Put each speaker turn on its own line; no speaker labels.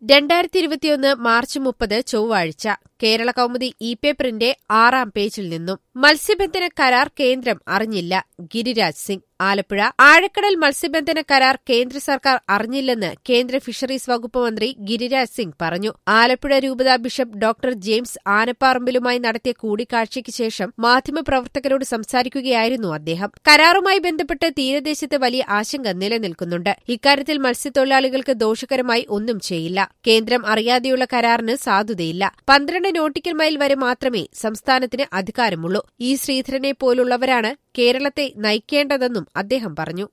രണ്ടായിരത്തി ഇരുപത്തിയൊന്ന് മാർച്ച് മുപ്പത് ചൊവ്വാഴ്ച കേരള കൗമുദി ഇ പേപ്പറിന്റെ ആറാം പേജിൽ നിന്നും മത്സ്യബന്ധന കരാർ കേന്ദ്രം അറിഞ്ഞില്ല ഗിരിരാജ് സിംഗ് ആലപ്പുഴ ആഴക്കടൽ മത്സ്യബന്ധന കരാർ കേന്ദ്ര സർക്കാർ അറിഞ്ഞില്ലെന്ന് കേന്ദ്ര ഫിഷറീസ് വകുപ്പ് മന്ത്രി ഗിരിരാജ് സിംഗ് പറഞ്ഞു ആലപ്പുഴ രൂപത ബിഷപ്പ് ഡോക്ടർ ജെയിംസ് ആനപ്പാറമ്പിലുമായി നടത്തിയ കൂടിക്കാഴ്ചയ്ക്ക് ശേഷം മാധ്യമപ്രവർത്തകരോട് സംസാരിക്കുകയായിരുന്നു അദ്ദേഹം കരാറുമായി ബന്ധപ്പെട്ട് തീരദേശത്ത് വലിയ ആശങ്ക നിലനിൽക്കുന്നുണ്ട് ഇക്കാര്യത്തിൽ മത്സ്യത്തൊഴിലാളികൾക്ക് ദോഷകരമായി ഒന്നും ചെയ്യില്ല കേന്ദ്രം അറിയാതെയുള്ള കരാറിന് സാധുതയില്ല പന്ത്രണ്ട് നോട്ടിക്കൽ മൈൽ വരെ മാത്രമേ സംസ്ഥാനത്തിന് അധികാരമുള്ളൂ ഇ ശ്രീധരനെ പോലുള്ളവരാണ് കേരളത്തെ നയിക്കേണ്ടതെന്നും അദ്ദേഹം പറഞ്ഞു